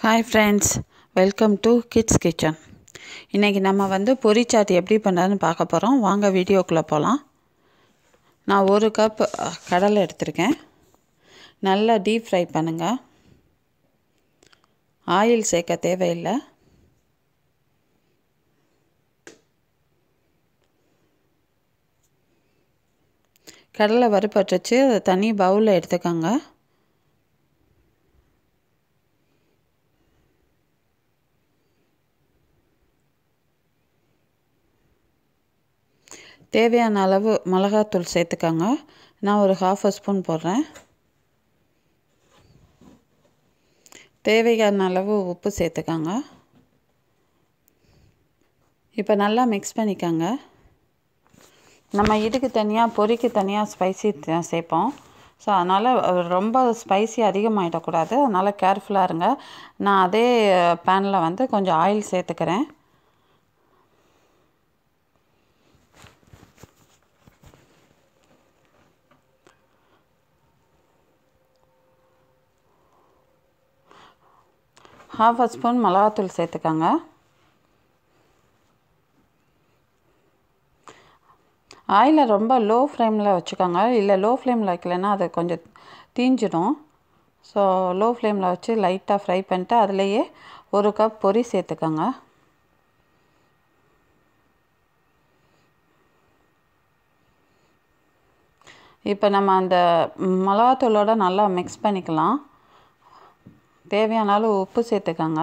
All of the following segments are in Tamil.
hi friends welcome to kids kitchen இன்றைக்கி நம்ம வந்து பொரிச்சாட் எப்படி பண்ணுறதுன்னு பார்க்க போகிறோம் வாங்க வீடியோக்குள்ளே போகலாம் நான் ஒரு கப் அஹ், கடலை எடுத்திருக்கேன் நல்லா டீப் ஃப்ரை பண்ணுங்கள் ஆயில் சேர்க்க தேவையில்லை கடலை வறுப்பட்டுச்சு அதை தனி பவுலில் எடுத்துக்கோங்க தேவையான அளவு மிளகாத்தூள் சேர்த்துக்கோங்க நான் ஒரு ஹாஃப் அ ஸ்பூன் போடுறேன் தேவையான அளவு உப்பு சேர்த்துக்கோங்க இப்போ நல்லா மிக்ஸ் பண்ணிக்கோங்க நம்ம இதுக்கு தனியாக பொரிக்கு தனியாக ஸ்பைசி சேர்ப்போம் ஸோ அதனால் ரொம்ப ஸ்பைசி அதிகமாகிடக்கூடாது அதனால் கேர்ஃபுல்லாக இருங்க நான் அதே பேனில் வந்து கொஞ்சம் ஆயில் சேர்த்துக்கிறேன் ஹாஃப் அ ஸ்பூன் மிளகாத்தூள் சேர்த்துக்கோங்க ஆயிலை ரொம்ப லோ ஃப்ளேமில் வச்சுக்கோங்க இல்லை லோ ஃப்ளேமில் வைக்கலைன்னா அது கொஞ்சம் தீஞ்சிடும் ஸோ லோ ஃப்ளேமில் வச்சு லைட்டாக ஃப்ரை பண்ணிட்டு அதுலேயே ஒரு கப் பொரி சேர்த்துக்கோங்க இப்போ நம்ம அந்த மிளகாத்தூளோட நல்லா மிக்ஸ் பண்ணிக்கலாம் தேவையான அளவு உப்பு சேர்த்துக்கோங்க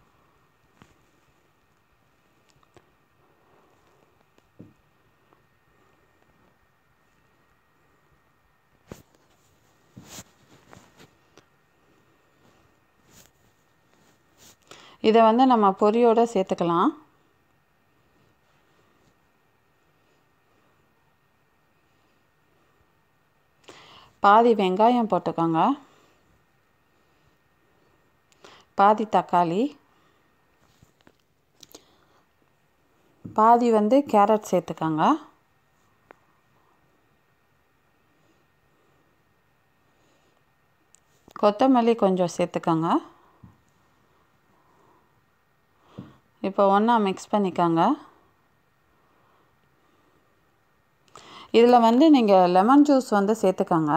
இதை வந்து நம்ம பொரியோடு சேர்த்துக்கலாம் பாதி வெங்காயம் போட்டுக்கோங்க பாதி தக்காளி பாதி வந்து கேரட் சேர்த்துக்கோங்க கொத்தமல்லி கொஞ்சம் சேர்த்துக்கோங்க இப்போ ஒன்றா மிக்ஸ் பண்ணிக்கோங்க இதில் வந்து நீங்கள் லெமன் ஜூஸ் வந்து சேர்த்துக்கோங்க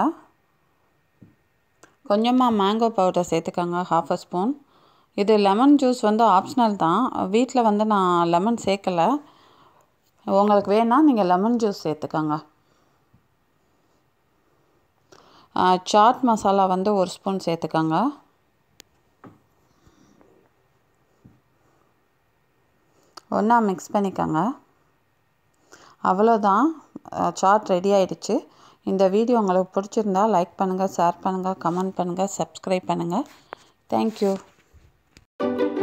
கொஞ்சமாக மேங்கோ பவுடர் சேர்த்துக்கோங்க ஹாஃப் அ ஸ்பூன் இது லெமன் ஜூஸ் வந்து ஆப்ஷனல் தான் வீட்டில் வந்து நான் லெமன் சேர்க்கலை உங்களுக்கு வேணால் நீங்கள் லெமன் ஜூஸ் சேர்த்துக்கோங்க சாட் மசாலா வந்து ஒரு ஸ்பூன் சேர்த்துக்கோங்க ஒன்றா மிக்ஸ் பண்ணிக்கோங்க அவ்வளோதான் சாட் ரெடி ஆயிடுச்சு இந்த வீடியோ உங்களுக்கு பிடிச்சிருந்தா லைக் பண்ணுங்கள் ஷேர் பண்ணுங்கள் கமெண்ட் பண்ணுங்கள் சப்ஸ்கிரைப் பண்ணுங்கள் தேங்க்யூ